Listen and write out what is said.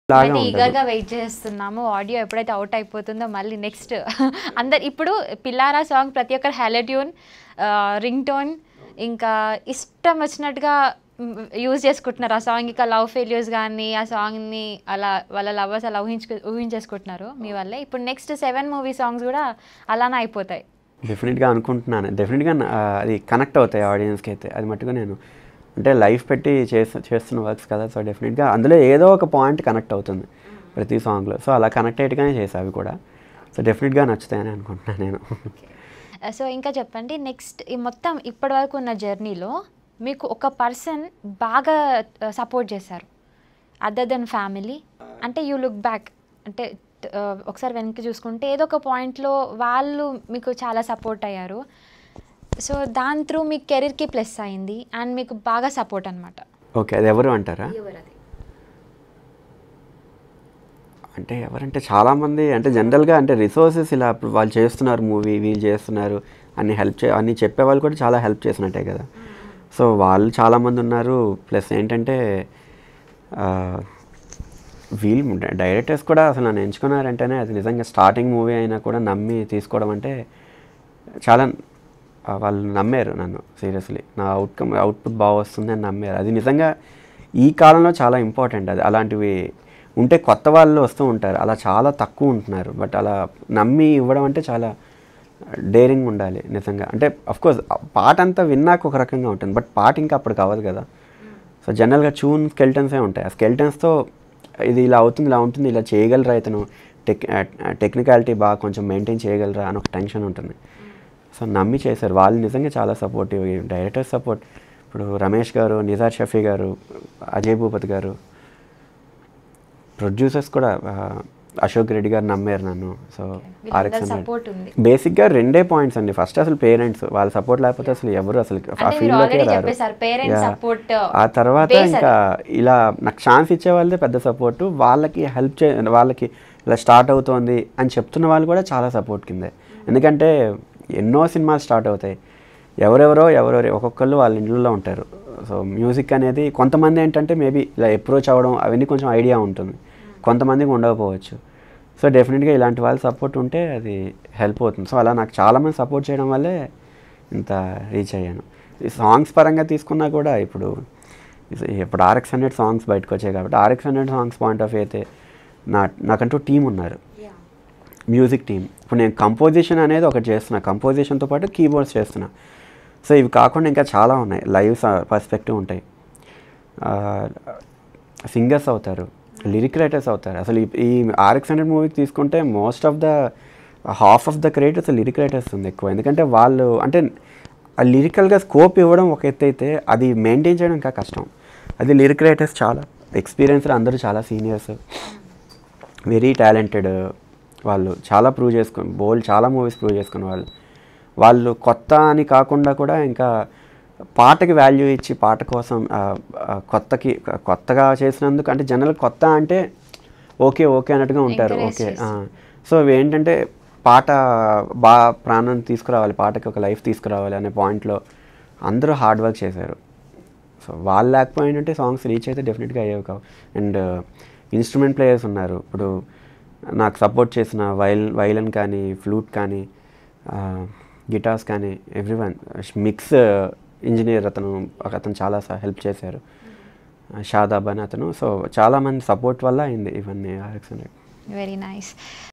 లాగా అయితే ఉంటుంది ఈగర్గా వెయిట్ చేస్తున్నాము ఆడియో ఎప్పుడైతే అవుట్ అయిపోతుందో మళ్ళీ నెక్స్ట్ అందరు ఇప్పుడు పిల్లారా సాంగ్ ప్రతి ఒక్కరు హ్యాలో ట్యూన్ రింగ్ టోన్ ఇంకా ఇష్టం వచ్చినట్టుగా యూజ్ చేసుకుంటున్నారు ఆ సాంగ్ ఇంకా లవ్ ఫెయిల్యూర్స్ కానీ ఆ సాంగ్ని అలా వాళ్ళ లవర్స్ అలా ఊహించు ఊహించేసుకుంటున్నారు మీ వల్లే ఇప్పుడు నెక్స్ట్ సెవెన్ మూవీ సాంగ్స్ కూడా అలానే అయిపోతాయి డెఫినెట్గా అనుకుంటున్నాను డెఫినెట్గా అది కనెక్ట్ అవుతాయి ఆడియన్స్కి అయితే అది మట్టుగా నేను అంటే లైఫ్ పెట్టి చేస్తు చేస్తున్న వర్క్స్ కదా సో డెఫినెట్గా అందులో ఏదో ఒక పాయింట్ కనెక్ట్ అవుతుంది ప్రతి సాంగ్లో సో అలా కనెక్ట్ అయ్యేట్టుగానే చేసాను అవి కూడా సో డెఫినెట్గా నచ్చుతాయని అనుకుంటున్నాను నేను సో ఇంకా చెప్పండి నెక్స్ట్ ఈ మొత్తం ఇప్పటి వరకు ఉన్న జర్నీలో మీకు ఒక పర్సన్ బాగా సపోర్ట్ చేశారు అదర్ దెన్ ఫ్యామిలీ అంటే యూ లుక్ బ్యాక్ అంటే ఆ, ఒకసారి వెనక్కి చూసుకుంటే ఏదో ఒక పాయింట్లో వాళ్ళు మీకు చాలా సపోర్ట్ అయ్యారు సో దాని త్రూ మీ కెరీర్కి ప్లస్ అయింది అండ్ మీకు బాగా సపోర్ట్ అనమాట ఓకే అది ఎవరు అంటారా అంటే ఎవరంటే చాలామంది అంటే జనరల్గా అంటే రిసోర్సెస్ ఇలా ఇప్పుడు వాళ్ళు చేస్తున్నారు మూవీ వీళ్ళు చేస్తున్నారు అన్ని హెల్ప్ చే అన్ని చెప్పే వాళ్ళు కూడా చాలా హెల్ప్ చేసినట్టే కదా సో వాళ్ళు చాలామంది ఉన్నారు ప్లస్ ఏంటంటే ఆ, వీళ్ళు డైరెక్టర్స్ కూడా అసలు నన్ను ఎంచుకున్నారంటేనే అది నిజంగా స్టార్టింగ్ మూవీ అయినా కూడా నమ్మి తీసుకోవడం అంటే చాలా ఆ, వాళ్ళు నమ్మారు నన్ను సీరియస్లీ నా అవుట్కమ్ అవుట్పుట్ బాగా వస్తుంది అని నమ్మారు అది నిజంగా ఈ కాలంలో చాలా ఇంపార్టెంట్ అది అలాంటివి ఉంటే కొత్త వాళ్ళు వస్తూ ఉంటారు అలా చాలా తక్కువ ఉంటున్నారు బట్ అలా నమ్మి ఇవ్వడం అంటే చాలా డేరింగ్ ఉండాలి నిజంగా అంటే కోర్స్ పాట అంతా విన్నాక ఒక రకంగా ఉంటుంది బట్ పాట ఇంకా అప్పుడు కావదు కదా సో జనరల్గా చూన్ స్కెల్టన్సే ఉంటాయి ఆ స్కెల్టన్స్తో ఇది ఇలా అవుతుంది ఇలా ఉంటుంది ఇలా చేయగలరా ఇతను టెక్ టెక్నికాలిటీ బాగా కొంచెం మెయింటైన్ చేయగలరా అని ఒక టెన్షన్ ఉంటుంది సో నమ్మి చేశారు వాళ్ళు నిజంగా చాలా సపోర్టివ్ డైరెక్టర్ సపోర్ట్ ఇప్పుడు రమేష్ గారు నిజార్ షఫీ గారు అజయ్ భూపతి గారు ప్రొడ్యూసర్స్ కూడా ఆ, అశోక్ రెడ్డి గారు నమ్మారు నన్ను సో ఆర్ఎక్స్ వీళ్ళందరి సపోర్ట్ ఉంది బేసిక్గా రెండే పాయింట్స్ అండి ఫస్ట్ అసలు పేరెంట్స్ వాళ్ళ సపోర్ట్ లేకపోతే అసలు ఎవరు అసలు ఆ అంటే మీరు ఫీల్డ్లోకే already రారు చెప్పేశారు, parents Yeah. support, ఆ తర్వాత base ఇంకా ఇలా నాకు ఛాన్స్ ఇచ్చే వాళ్ళదే పెద్ద సపోర్టు వాళ్ళకి హెల్ప్ చే వాళ్ళకి ఇలా స్టార్ట్ అవుతోంది అని చెప్తున్న వాళ్ళు కూడా చాలా సపోర్ట్ కిందే ఎందుకంటే ఎన్నో సినిమాలు స్టార్ట్ అవుతాయి ఎవరెవరో ఎవరెవరో ఒక్కొక్కళ్ళు వాళ్ళ ఇంట్లో ఉంటారు సో మ్యూజిక్ అనేది కొంతమంది ఏంటంటే మేబీ ఇలా అప్రోచ్ అవ్వడం అవన్నీ కొంచెం ఐడియా ఉంటుంది కొంతమందికి ఉండకపోవచ్చు సో డెఫినెట్గా ఇలాంటి వాళ్ళ సపోర్ట్ ఉంటే అది హెల్ప్ అవుతుంది సో అలా నాకు చాలామంది సపోర్ట్ చేయడం వల్లే ఇంత రీచ్ అయ్యాను ఈ సాంగ్స్ పరంగా తీసుకున్నా కూడా ఇప్పుడు ఇప్పుడు ఆర్ఎక్స్ హండ్రెడ్ సాంగ్స్ బయటకు వచ్చాయి కాబట్టి RX hundred songs point of అయితే నా నాకంటూ టీం ఉన్నారు మ్యూజిక్ టీం ఇప్పుడు నేను కంపోజిషన్ అనేది ఒకటి చేస్తున్నా కంపోజిషన్తో పాటు కీబోర్డ్స్ చేస్తున్నా సో ఇవి కాకుండా ఇంకా చాలా ఉన్నాయి లైవ్ పర్స్పెక్టివ్ ఉంటాయి సింగర్స్ అవుతారు లిరిక్ రైటర్స్ అవుతారు అసలు ఈ- ఈ ఆర్ఎక్స్ హండ్రెడ్ మూవీకి తీసుకుంటే most of the half of the credit అసలు లిరిక్ రైటర్స్ ఉంది ఎక్కువ ఎందుకంటే వాళ్ళు అంటే ఆ లిరికల్గా స్కోప్ ఇవ్వడం ఒక ఎత్తు అయితే అది మెయింటైన్ చేయడం ఇంకా కష్టం అది లిరిక్ రైటర్స్ చాలా ఎక్స్పీరియన్స్డ్ అందరూ చాలా సీనియర్స్ వెరీ టాలెంటెడ్ వాళ్ళు చాలా ప్రూవ్ చేసుకుని బోల్డ్ చాలా మూవీస్ ప్రూవ్ చేసుకున్న వాళ్ళు వాళ్ళు కొత్త అని కాకుండా కూడా ఇంకా పాటకి వాల్యూ ఇచ్చి పాట కోసం ఆ, ఆ, కొత్తకి కొత్తగా చేసినందుకు అంటే జనరల్ కొత్త అంటే ఓకే ఓకే అన్నట్టుగా ఉంటారు Encourage ఓకే చేస్తారు. సో ఇవి ఏంటంటే పాట బాగా ప్రాణం తీసుకురావాలి పాటకి ఒక లైఫ్ తీసుకురావాలి అనే పాయింట్లో అందరూ హార్డ్ వర్క్ చేశారు సో వాళ్ళు లేకపోయిందంటే సాంగ్స్ రీచ్ అయితే డెఫినెట్గా అయ్యేవి కావు అండ్ ఇన్స్ట్రుమెంట్ ప్లేయర్స్ ఉన్నారు ఇప్పుడు నాకు సపోర్ట్ చేసిన వైల్ వైలన్ కానీ ఫ్లూట్ కానీ గిటార్స్ కానీ ఎవ్రీవన్ మిక్స్ ఇంజనీర్ అతను అతను చాలా హెల్ప్ చేశారు షాదాబ్ అని అతను సో చాలామంది సపోర్ట్ వల్ల అయింది ఇవన్నీ ఆర్ఎక్స్ హండ్రెడ్ వెరీ నైస్